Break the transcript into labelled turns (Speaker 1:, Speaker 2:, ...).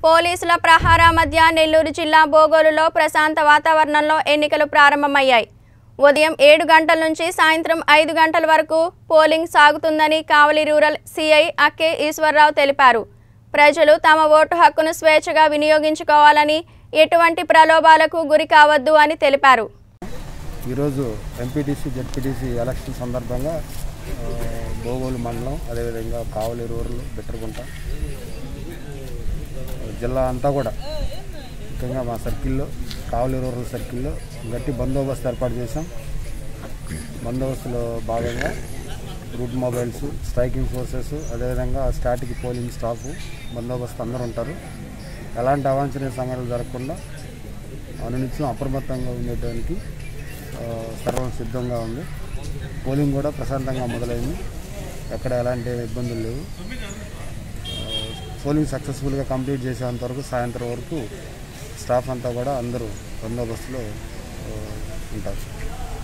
Speaker 1: పోలీసుల ప్రహార మధ్య నెల్లూరు జిల్లా బోగోలులో ప్రశాంత వాతావరణంలో ఎన్నికలు ప్రారంభమయ్యాయి ఉదయం ఏడు గంటల నుంచి సాయంత్రం ఐదు గంటల వరకు పోలింగ్ సాగుతుందని కావలి రూరల్ సిఐ అక్కే ఈశ్వరరావు తెలిపారు ప్రజలు తమ ఓటు హక్కును స్వేచ్ఛగా వినియోగించుకోవాలని ఎటువంటి ప్రలోభాలకు గురి కావద్దు అని తెలిపారు
Speaker 2: ఈరోజు ఎంపీటీసీ జెడ్పీటీసీ ఎలక్షన్ సందర్భంగా ఆ, బోగోలు మండలం అదేవిధంగా కావలి రూరల్ బిట్టరగుంట జిల్లా అంతా కూడా ముఖ్యంగా మా సర్కిల్లో కావలి రూరల్ సర్కిల్లో గట్టి బందోబస్తు ఏర్పాటు చేశాం బందోబస్తులో భాగంగా రూట్ మొబైల్స్ స్ట్రైకింగ్ ఫోర్సెస్ అదేవిధంగా స్టాటిక్ పోలింగ్ స్టాఫ్ బందోబస్తు అందరూ ఉంటారు ఎలాంటి అవాంఛనీయ సంఘటనలు జరగకుండా అనునిత్యం అప్రమత్తంగా ఉండేటానికి ఆ, సర్వం సిద్ధంగా ఉంది పోలింగ్ కూడా ప్రశాంతంగా మొదలైంది ఎక్కడ ఎలాంటి ఇబ్బందులు లేవు ఆ, పోలింగ్ సక్సెస్ఫుల్గా కంప్లీట్ చేసేంత వరకు సాయంత్రం వరకు స్టాఫ్ అంతా కూడా అందరూ బందోబస్తులో ఆ, ఉంటారు